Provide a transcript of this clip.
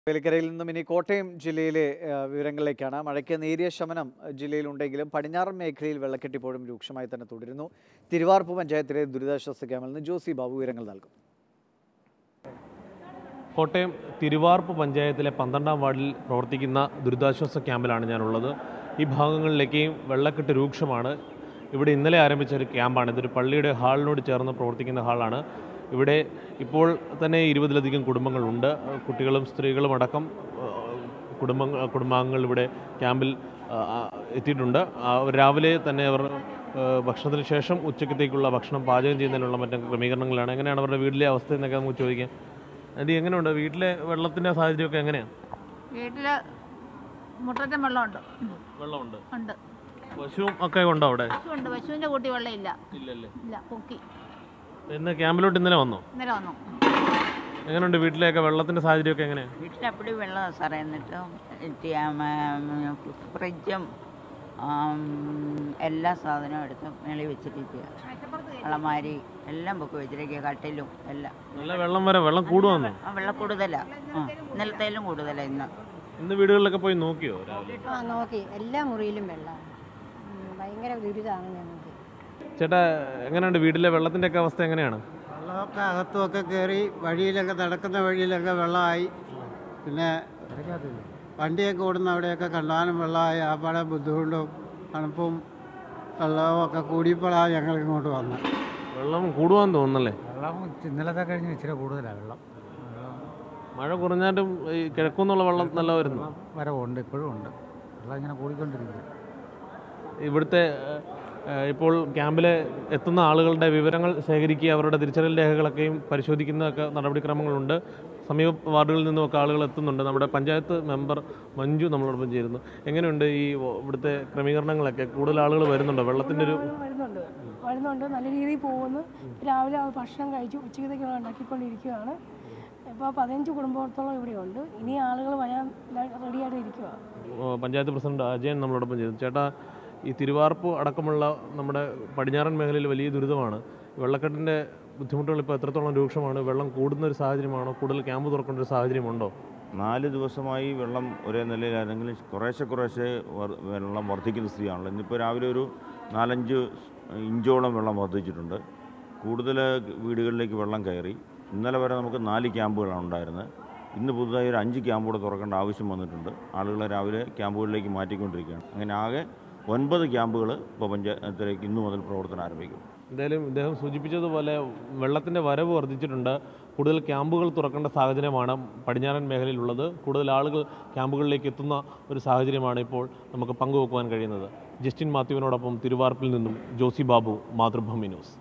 വേലിക്കരയിൽ നിന്നും ഇനി കോട്ടയം ജില്ലയിലെ ആ, വിവരങ്ങളിലേക്കാണ് മഴയ്ക്ക് നേരിയ ശമനം ആ, ജില്ലയിലുണ്ടെങ്കിലും പടിഞ്ഞാറൻ മേഖലയിൽ വെള്ളക്കെട്ട് ഇപ്പോഴും രൂക്ഷമായി തന്നെ തുടരുന്നു തിരുവാർപ്പ് പഞ്ചായത്തിലെ ദുരിതാശ്വാസ ക്യാമ്പിൽ നിന്ന് ജോസി ബാബു വിവരങ്ങൾ നൽകും കോട്ടയം തിരുവാർപ്പ് പഞ്ചായത്തിലെ പന്ത്രണ്ടാം വാർഡിൽ പ്രവർത്തിക്കുന്ന ദുരിതാശ്വാസ ക്യാമ്പിലാണ് ഞാനുള്ളത് ഈ ഭാഗങ്ങളിലേക്കും വെള്ളക്കെട്ട് രൂക്ഷമാണ് ഇവിടെ ഇന്നലെ ആരംഭിച്ച ഒരു ക്യാമ്പാണ് ഇതൊരു പള്ളിയുടെ ഹാളിനോട് ചേർന്ന് പ്രവർത്തിക്കുന്ന ഹാളാണ് ഇവിടെ ഇപ്പോൾ തന്നെ ഇരുപതിലധികം കുടുംബങ്ങളുണ്ട് കുട്ടികളും സ്ത്രീകളും അടക്കം കുടുംബങ്ങൾ കുടുംബാംഗങ്ങൾ ഇവിടെ ക്യാമ്പിൽ ആ, ആ, എത്തിയിട്ടുണ്ട് ആ, രാവിലെ തന്നെ അവർ ആ, ഭക്ഷണത്തിന് ശേഷം ഉച്ചക്കത്തേക്കുള്ള ഭക്ഷണം പാചകം ചെയ്യുന്നതിനുള്ള മറ്റു ക്രമീകരണങ്ങളാണ് എങ്ങനെയാണ് അവരുടെ വീട്ടിലെ അവസ്ഥ എന്നൊക്കെ നമുക്ക് ചോദിക്കാം ആൻറ്റി എങ്ങനെയുണ്ട് വീട്ടിലെ വെള്ളത്തിൻ്റെ സാഹചര്യമൊക്കെ എങ്ങനെയാണ് വീട്ടില് മുട്ടറ്റം വെള്ളമുണ്ട് വെള്ളമുണ്ട് ഉണ്ട് പശുവും ഒക്കെ ഉണ്ടോ അവിടെ പശുവുണ്ട് പശുവിന്റെ കൂട്ടി വെള്ളം ഇല്ല ഇല്ലല്ലേ ഇല്ല പൊക്കി ഇന്ന് ക്യാമ്പിലോട്ട് ഇന്നലെ വന്നോ ഇന്നലെ വന്നു എങ്ങനെയുണ്ട് വീട്ടിലെയൊക്കെ വെള്ളത്തിൻ്റെ സാഹചര്യമൊക്കെ എങ്ങനെയാണ് വീട്ടിൽ അപ്പടി വെള്ളമാണ് സാറേ എന്നിട്ട് ഫ്രിഡ്ജും ആം, എല്ലാ സാധനവും എടുത്ത് മേളിൽ വെച്ചിട്ടിരിക്കുക അളമാരി എല്ലാം പൊക്കി വെച്ചിരിക്കുക കട്ടിലും എല്ലാം നല്ല വെള്ളം വരെ വെള്ളം കൂടുവന്നോ ആ വെള്ളം കൂടുതലാണ് ആ ഇന്നലത്തേലും കൂടുതലാണ് ഇന്ന് ഇന്ന് വീടുകളിലൊക്കെ പോയി നോക്കിയോ രാവിലെ ആ നോക്കി എല്ലാ മുറിയിലും വെള്ളമാണ് ഭയങ്കര ദുരിതമാണ് ഞങ്ങൾക്ക് ചേട്ടാ എങ്ങനെയുണ്ട് വീട്ടിലെ വെള്ളത്തിൻ്റെ ഒക്കെ അവസ്ഥ എങ്ങനെയാണ് വെള്ളമൊക്കെ അകത്തുമൊക്കെ കയറി വഴിയിലൊക്കെ നടക്കുന്ന വഴിയിലൊക്കെ വെള്ളമായി പിന്നെ വണ്ടിയൊക്കെ ഓടുന്ന അവിടെയൊക്കെ കണ്ടാലും വെള്ളമായി ആ പല ബുദ്ധിമുട്ടും തണുപ്പും വെള്ളവും ഒക്കെ കൂടിയപ്പോഴാണ് ഞങ്ങൾ ഇങ്ങോട്ട് വന്നത് വെള്ളം കൂടുവാന്ന് തോന്നുന്നല്ലേ വെള്ളം ഇന്നലത്തെ കഴിഞ്ഞ് ഇച്ചിരി കൂടുതലാണ് വെള്ളം വെള്ളം മഴ കുറഞ്ഞാലും ഈ കിഴക്കുന്നുള്ള വെള്ളം നല്ല വരുന്നു വരവുണ്ട് ഇപ്പോഴും ഉണ്ട് വെള്ളം ഇങ്ങനെ കൂടിക്കൊണ്ടിരിക്കും ഇവിടുത്തെ ഏഹ്, ഇപ്പോൾ ക്യാമ്പിൽ എത്തുന്ന ആളുകളുടെ വിവരങ്ങൾ ശേഖരിക്കുക അവരുടെ തിരിച്ചറിയൽ രേഖകളൊക്കെയും പരിശോധിക്കുന്നതൊക്കെ നടപടിക്രമങ്ങളുണ്ട് സമീപ വാർഡുകളിൽ നിന്നുമൊക്കെ ആളുകൾ എത്തുന്നുണ്ട് നമ്മുടെ പഞ്ചായത്ത് മെമ്പർ മഞ്ജു നമ്മളോടൊപ്പം ചേരുന്നു എങ്ങനെയുണ്ട് ഈ ഇവിടുത്തെ ക്രമീകരണങ്ങളൊക്കെ കൂടുതൽ ആളുകൾ വരുന്നുണ്ടോ വെള്ളത്തിൻ്റെ ഒരു വരുന്നുണ്ട് വരുന്നുണ്ട് നല്ല രീതിയിൽ പോകുന്നു രാവിലെ അത് ഭക്ഷണം കഴിച്ചു ഉച്ചക്കത്തേക്കുള്ള ഉണ്ടാക്കിക്കൊണ്ടിരിക്കുകയാണ് ഇപ്പോൾ പതിനഞ്ച് കുടുംബത്തോളം ഇവിടെയുണ്ട് ഇനി ആളുകൾ വരാൻ റെഡിയായിട്ട് ഇരിക്കുക ഓ, പഞ്ചായത്ത് പ്രസിഡന്റ് അജയൻ നമ്മളോടൊപ്പം ചെയ്തു ചേട്ടാ ഈ തിരുവാർപ്പ് അടക്കമുള്ള നമ്മുടെ പടിഞ്ഞാറൻ മേഖലയിൽ വലിയ ദുരിതമാണ് വെള്ളക്കെട്ടിൻ്റെ ബുദ്ധിമുട്ടുകൾ ഇപ്പോൾ എത്രത്തോളം രൂക്ഷമാണ് വെള്ളം കൂടുന്ന ഒരു സാഹചര്യമാണോ കൂടുതൽ ക്യാമ്പ് തുറക്കേണ്ട ഒരു സാഹചര്യമുണ്ടോ നാല് ദിവസമായി വെള്ളം ഒരേ നിലയിലാണെങ്കിൽ കുറേശ്ശെ കുറേശ്ശെ വർ- വെള്ളം വർദ്ധിക്കുന്ന സ്ഥിതിയാണല്ലോ ഇന്നിപ്പോൾ രാവിലെ ഒരു നാലഞ്ച് ഇഞ്ചോളം വെള്ളം വർദ്ധിച്ചിട്ടുണ്ട് കൂടുതൽ വീടുകളിലേക്ക് വെള്ളം കയറി ഇന്നലെ വരെ നമുക്ക് നാല് ക്യാമ്പുകളാണ് ഉണ്ടായിരുന്നത് ഇന്ന് പുതുതായി ഒരു അഞ്ച് ക്യാമ്പ് കൂടെ തുറക്കേണ്ട ആവശ്യം വന്നിട്ടുണ്ട് ആളുകളെ രാവിലെ ക്യാമ്പുകളിലേക്ക് മാറ്റിക്കൊണ്ടിരിക്കുകയാണ് അങ്ങനെ ആകെ ഒൻപത് ക്യാമ്പുകൾ ഇപ്പോൾ പഞ്ചായത്തിലേക്ക് ഇന്നു മുതൽ പ്രവർത്തനം ആരംഭിക്കും എന്തായാലും ഇദ്ദേഹം സൂചിപ്പിച്ചതുപോലെ വെള്ളത്തിൻ്റെ വരവ് വർദ്ധിച്ചിട്ടുണ്ട് കൂടുതൽ ക്യാമ്പുകൾ തുറക്കേണ്ട സാഹചര്യമാണ് പടിഞ്ഞാറൻ മേഖലയിലുള്ളത് കൂടുതൽ ആളുകൾ ക്യാമ്പുകളിലേക്ക് എത്തുന്ന ഒരു സാഹചര്യമാണ് ഇപ്പോൾ നമുക്ക് പങ്കുവെക്കുവാൻ കഴിയുന്നത് ജസ്റ്റിൻ മാത്യുവിനോടൊപ്പം തിരുവാർപ്പിൽ നിന്നും ജോസി ബാബു മാതൃഭൂമി ന്യൂസ്